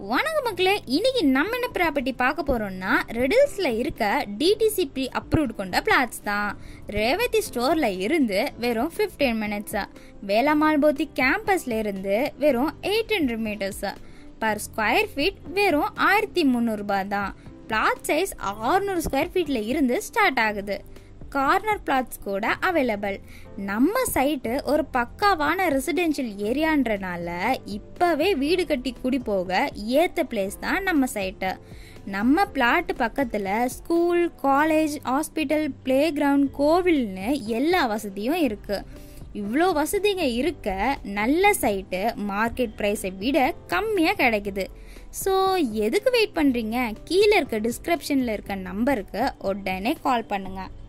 வணக்கம் மக்களே இன்னைக்கு நம்ம என்ன ப்ராப்பர்ட்டி பார்க்க போறோம்னா ரெடில்ஸ்ல இருக்க டிடிசி ப்ரீ அப்ரூவ்ட் கொண்ட பிளாட்ஸ் தான் ரேவதி ஸ்டோர்ல இருந்து வெறும் 15 மினிட்ஸ் வேளாமால் போத்தி கேம்பஸ்ல இருந்து வெறும் eight hundred metres per square feet வெறும் ஆயிரத்தி முந்நூறுபா தான் பிளாட் சைஸ் 600 ஸ்கொயர் ஃபீட்ல இருந்து ஸ்டார்ட் ஆகுது கார்னர் பிளாட்ஸ் கூட அவைலபிள் நம்ம சைட்டு ஒரு பக்காவான ரெசிடென்ஷியல் ஏரியான்றனால இப்போவே வீடு கட்டி குடி போக ஏற்ற பிளேஸ் தான் நம்ம சைட்டு நம்ம பிளாட் பக்கத்தில் school college hospital play ground கோவில்னு எல்லா வசதியும் இருக்குது இவ்வளோ வசதிங்க இருக்க நல்ல சைட்டு மார்க்கெட் ப்ரைஸை விட கம்மியாக கிடைக்குது ஸோ எதுக்கு வெயிட் பண்ணுறீங்க கீழே இருக்க டிஸ்கிரிப்ஷனில் இருக்க நம்பருக்கு உடனே கால் பண்ணுங்கள்